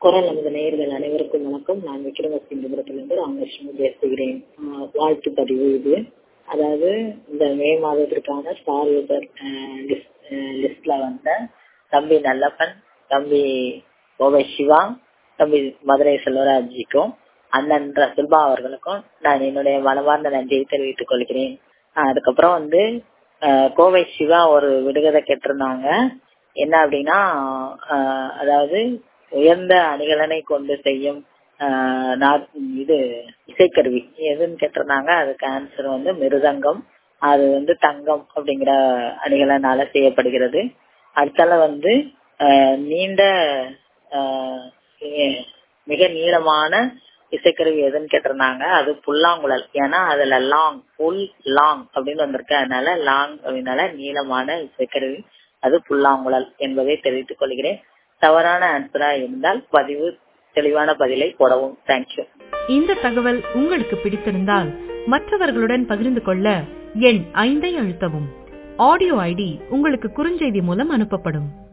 குரல் நமது நேயர்கள் அனைவருக்கும் வணக்கம் நான் விக்ரமசிங்கபுரத்திலிருந்து ராமகிருஷ்ணன் பேசுகிறேன் ஆஹ் வாழ்த்து பதிவு இது அதாவது இந்த மே மாதத்திற்கான ஸ்டார் யூசர் லிஸ்ட்ல வந்த தம்பி நல்லப்பன் தம்பி கோவை சிவா தம்பி மதுரை செல்வராஜிக்கும் அண்ணன் ரசுல்பா அவர்களுக்கும் நான் என்னுடைய மனமார்ந்த நன்றியை தெரிவித்துக் கொள்கிறேன் ஆஹ் அதுக்கப்புறம் வந்து ஆஹ் கோவை சிவா ஒரு விடுகதை கேட்டிருந்தாங்க என்ன அப்படின்னா ஆஹ் அதாவது உயர்ந்த அணிகலனை கொண்டு செய்யும் ஆஹ் நா- இது இசைக்கருவி எதுன்னு கேட்டிருந்தாங்க அதுக்கு ஆன்சர் வந்து மிருதங்கம் அது வந்து தங்கம் அப்படிங்கிற அணிகலனால செய்யப்படுகிறது அடுத்தால வந்து ஆஹ் நீண்ட ஆஹ் ஏ- மிக நீளமான இசைக்கருவி எதுன்னு கேட்டிருந்தாங்க அது புல்லாங்குழல் ஏன்னா அதுல லாங் புல் லாங் அப்படின்னு வந்திருக்கு அதனால லாங் அப்படின்னால நீளமான இசைக்கருவி அது புல்லாங்குழல் என்பதை தெரிவித்துக் கொள்கிறேன் தவறான ஆன்சரா இருந்தால் பதிவு தெளிவான பதிலை போடவும் தேங்க்யூ இந்த தகவல் உங்களுக்கு பிடித்திருந்தால் மற்றவர்களுடன் பகிர்ந்து கொள்ள எண் ஐந்தை அழுத்தவும் ஆடியோ ஐடி உங்களுக்கு குறுஞ்செய்தி மூலம் அனுப்பப்படும்